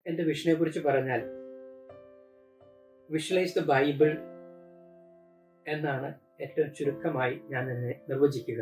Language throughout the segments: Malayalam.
എൻ്റെ വിഷനെ കുറിച്ച് പറഞ്ഞാൽ വിഷ്വലൈസ് ദ ബൈബിൾ എന്നാണ് ഏറ്റവും ചുരുക്കമായി ഞാൻ അതിനെ നിർവചിക്കുക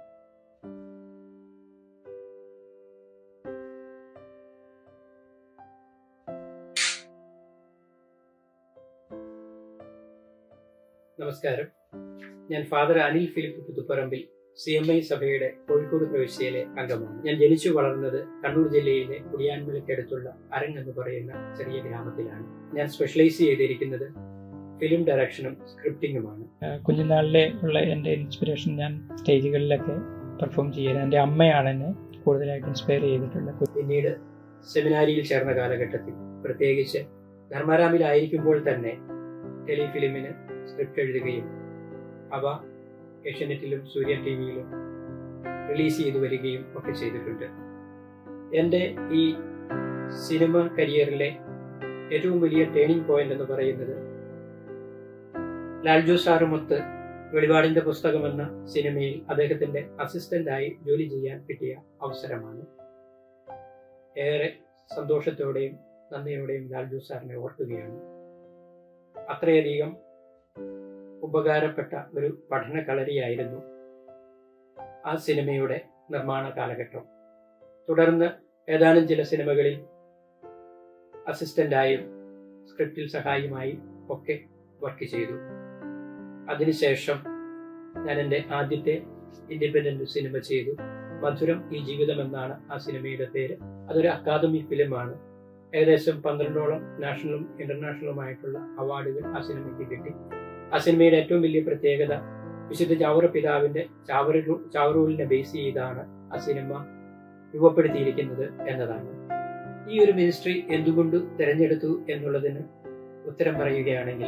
നമസ്കാരം ഞാൻ father Anil Philip Puthuparambil C M I സഭയുടെ കോഴിക്കോട് പ്രവിശ്യയിലെ അംഗമാണ് ഞാൻ ജനിച്ചു വളർന്നത് കണ്ണൂർ ജില്ലയിലെ കുടിയാൻമലയ്ക്കടുത്തുള്ള അരങ് എന്ന് പറയുന്ന ചെറിയ ഗ്രാമത്തിലാണ് ഞാൻ സ്പെഷ്യലൈസ് ചെയ്തിരിക്കുന്നത് ഫിലിം ഡയറക്ഷനും സ്ക്രിപ്റ്റിങ്ങുമാണ് കുഞ്ഞുനാളിലെ ഉള്ള എൻ്റെ ഇൻസ്പിറേഷൻ ഞാൻ സ്റ്റേജുകളിലൊക്കെ പെർഫോം ചെയ്യാൻ എൻ്റെ അമ്മയാണ് എന്നെ കൂടുതലായിട്ട് ഇൻസ്പയർ ചെയ്തിട്ടുള്ളത് പിന്നീട് സെമിനാരിയിൽ ചേർന്ന കാലഘട്ടത്തിൽ പ്രത്യേകിച്ച് ധർമ്മരാമിലായിരിക്കുമ്പോൾ തന്നെ ടെലിഫിലിമിന് സ്ക്രിപ്റ്റ് എഴുതുകയും അവ ഏഷ്യനെറ്റിലും സൂര്യ ടി വിയിലും റിലീസ് ചെയ്തു വരികയും ഒക്കെ ചെയ്തിട്ടുണ്ട് എൻ്റെ ഈ സിനിമ കരിയറിലെ ഏറ്റവും വലിയ ടേണിംഗ് പോയിന്റ് എന്ന് പറയുന്നത് ലാൽജോ സാറുമൊത്ത് വെളിപാടിന്റെ പുസ്തകം എന്ന സിനിമയിൽ അദ്ദേഹത്തിന്റെ അസിസ്റ്റന്റായി ജോലി ചെയ്യാൻ കിട്ടിയ അവസരമാണ് ഏറെ സന്തോഷത്തോടെയും നന്ദിയോടെയും ലാൽജു സാറിനെ ഓർക്കുകയാണ് അത്രയധികം ഉപകാരപ്പെട്ട ഒരു പഠന കളരിയായിരുന്നു ആ സിനിമയുടെ നിർമ്മാണ കാലഘട്ടം തുടർന്ന് ഏതാനും ചില സിനിമകളിൽ അസിസ്റ്റന്റായും സ്ക്രിപ്റ്റിൽ സഹായിയുമായി ഒക്കെ വർക്ക് ചെയ്തു അതിനുശേഷം ഞാൻ എൻ്റെ ആദ്യത്തെ ഇൻഡിപെൻഡന്റ് സിനിമ ചെയ്തു മധുരം ഈ ജീവിതം എന്നാണ് ആ സിനിമയുടെ പേര് അതൊരു അക്കാദമി ഫിലിമാണ് ഏകദേശം പന്ത്രണ്ടോളം നാഷണലും ഇന്റർനാഷണലുമായിട്ടുള്ള അവാർഡുകൾ ആ സിനിമയ്ക്ക് കിട്ടി ആ സിനിമയുടെ ഏറ്റവും വലിയ പ്രത്യേകത വിശുദ്ധ ചാവറ പിതാവിന്റെ ചാവറു ചാവറൂലിനെ ബേസ് ചെയ്താണ് ആ സിനിമ രൂപപ്പെടുത്തിയിരിക്കുന്നത് എന്നതാണ് ഈ ഒരു മിനിസ്ട്രി എന്തുകൊണ്ട് തിരഞ്ഞെടുത്തു എന്നുള്ളതിന് ഉത്തരം പറയുകയാണെങ്കിൽ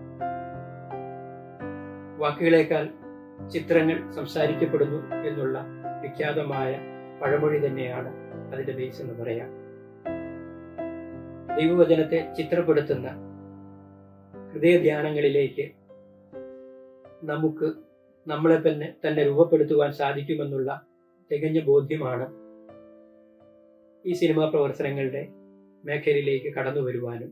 വാക്കുകളേക്കാൾ ചിത്രങ്ങൾ സംസാരിക്കപ്പെടുന്നു എന്നുള്ള വിഖ്യാതമായ പഴമൊഴി തന്നെയാണ് അതിന്റെ ബേസ് എന്ന് പറയാം ദൈവവചനത്തെ ചിത്രപ്പെടുത്തുന്ന ഹൃദയധ്യാനങ്ങളിലേക്ക് നമുക്ക് നമ്മളെ തന്നെ തന്നെ രൂപപ്പെടുത്തുവാൻ സാധിക്കുമെന്നുള്ള തികഞ്ഞ ബോധ്യമാണ് ഈ സിനിമാ പ്രവർത്തനങ്ങളുടെ മേഖലയിലേക്ക് കടന്നു വരുവാനും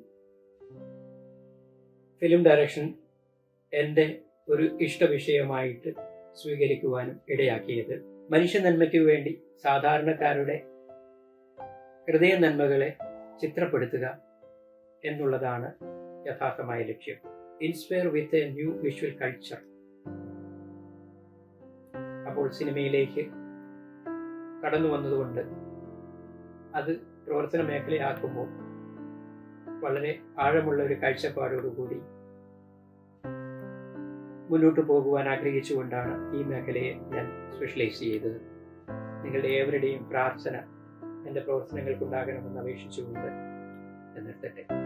ഫിലിം ഡയറക്ഷൻ എൻ്റെ ഒരു ഇഷ്ട വിഷയമായിട്ട് സ്വീകരിക്കുവാനും ഇടയാക്കിയത് മനുഷ്യ നന്മയ്ക്കു വേണ്ടി സാധാരണക്കാരുടെ ഹൃദയ നന്മകളെ ചിത്രപ്പെടുത്തുക എന്നുള്ളതാണ് യഥാർത്ഥമായ ലക്ഷ്യം inspire with a new visual culture അപ്പോൾ സിനിമയിലേക്ക് കടന്നു വന്നതുകൊണ്ട് അത് പ്രവർത്തന മേഖലയാക്കുമ്പോൾ വളരെ ആഴമുള്ള ഒരു കാഴ്ചപ്പാടോടുകൂടി മുന്നോട്ട് പോകുവാൻ ആഗ്രഹിച്ചുകൊണ്ടാണ് ഈ മേഖലയെ ഞാൻ സ്പെഷ്യലൈസ് ചെയ്തത് നിങ്ങളുടെ ഏവരുടെയും പ്രാർത്ഥന എൻ്റെ പ്രവർത്തനങ്ങൾക്കുണ്ടാകണമെന്ന് അപേക്ഷിച്ചുകൊണ്ട് നിർത്തട്ടെ